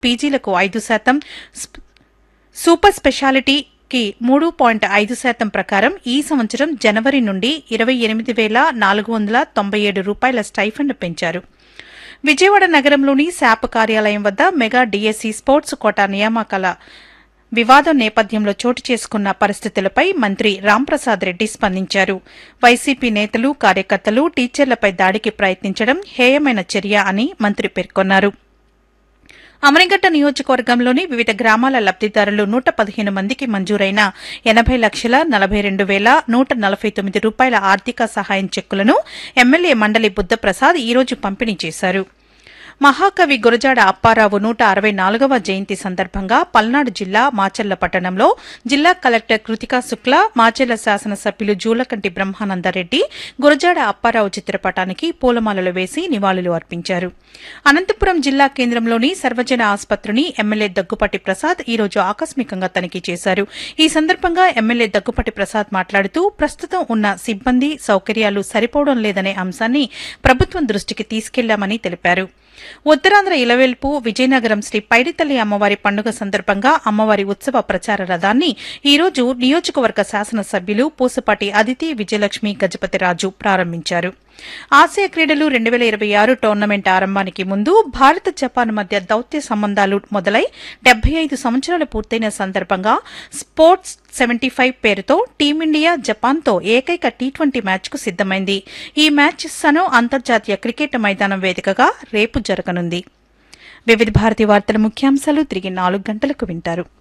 పీజీలకు ఐదు శాతం స్ప్- సూపర్ స్పెషాలిటీకి మూడు పాయింట్ ఐదు శాతం ప్రకారం ఈ సంవత్సరం జనవరి నుండి ఇరవై ఎనిమిది వేల నాలుగు వందల తొంభై ఏడు రూపాయల స్టైఫండ్ పెంచారు విజయవాడ నగరంలోని శాప్ కార్యాలయం వద్ద మెగా డీఎస్సీ స్పోర్ట్స్ కోటా నియామకాల వివాదం నేపథ్యంలో చోటు చేసుకున్న పరిస్థితులపై మంత్రి రాంప్రసాద్ రెడ్డి స్పందించారు వైసీపీ నేతలు కార్యకర్తలు టీచర్లపై దాడికి ప్రయత్నించడం హేయమైన చర్య అని మంత్రి పేర్కొన్నారు అమరిగడ్డ నియోజకవర్గంలోని వివిధ గ్రామాల లబ్దిదారులు నూట పదిహేను మందికి మంజూరైన ఎనభై లక్షల నలభై రెండు వేల నూట నలభై తొమ్మిది రూపాయల ఆర్థిక సహాయం చెక్కులను ఎమ్మెల్యే మండలి బుద్దప్రసాద్ ఈ రోజు పంపిణీ చేశారు మహాకవి గురజాడ అప్పారావు నూట అరవై నాలుగవ జయంతి సందర్భంగా పల్నాడు జిల్లా మాచర్ల పట్టణంలో జిల్లా కలెక్టర్ కృతికా శుక్ల మాచర్ల శాసనసభ్యులు జూలకంటి బ్రహ్మానందరెడ్డి గురజాడ అప్పారావు చిత్రపటానికి పూలమాలలు వేసి నివాళులు అర్పించారు అనంతపురం జిల్లా కేంద్రంలోని సర్వజన ఆసుపత్రిని ఎమ్మెల్యే దగ్గుపాటి ప్రసాద్ ఈ రోజు ఆకస్మికంగా తనిఖీ చేశారు ఈ సందర్భంగా ఎమ్మెల్యే దగ్గుపాటి ప్రసాద్ మాట్లాడుతూ ప్రస్తుతం ఉన్న సిబ్బంది సౌకర్యాలు సరిపోవడం లేదనే అంశాన్ని ప్రభుత్వం దృష్టికి తీసుకెళ్లామని తెలిపారు ఉత్తరాంధ్ర ఇలవెల్పు విజయనగరం శ్రీ పైడితల్లి అమ్మవారి పండుగ సందర్భంగా అమ్మవారి ఉత్సవ ప్రచార రథాన్ని ఈ రోజు నియోజకవర్గ శాసనసభ్యులు పూసపాటి అదితి విజయలక్ష్మి గజపతిరాజు ప్రారంభించారు ఆసియా క్రీడలు రెండు వేల ఇరవై ఆరు టోర్నమెంట్ ఆరంభానికి ముందు భారత్ జపాన్ మధ్య దౌత్య సంబంధాలు మొదలై డెబ్బై ఐదు సంవత్సరాలు పూర్తయిన సందర్భంగా స్పోర్ట్స్ సెవెంటీ ఫైవ్ పేరుతో టీమిండియా జపాన్తో ఏకైక టీ ట్వంటీ మ్యాచ్కు సిద్దమైంది ఈ మ్యాచ్ సనో అంతర్జాతీయ క్రికెట్ మైదానం వేదికగా రేపు జరగనుంది వివిధ భారతి వార్తల ముఖ్యాంశాలు తిరిగి నాలుగు గంటలకు వింటారు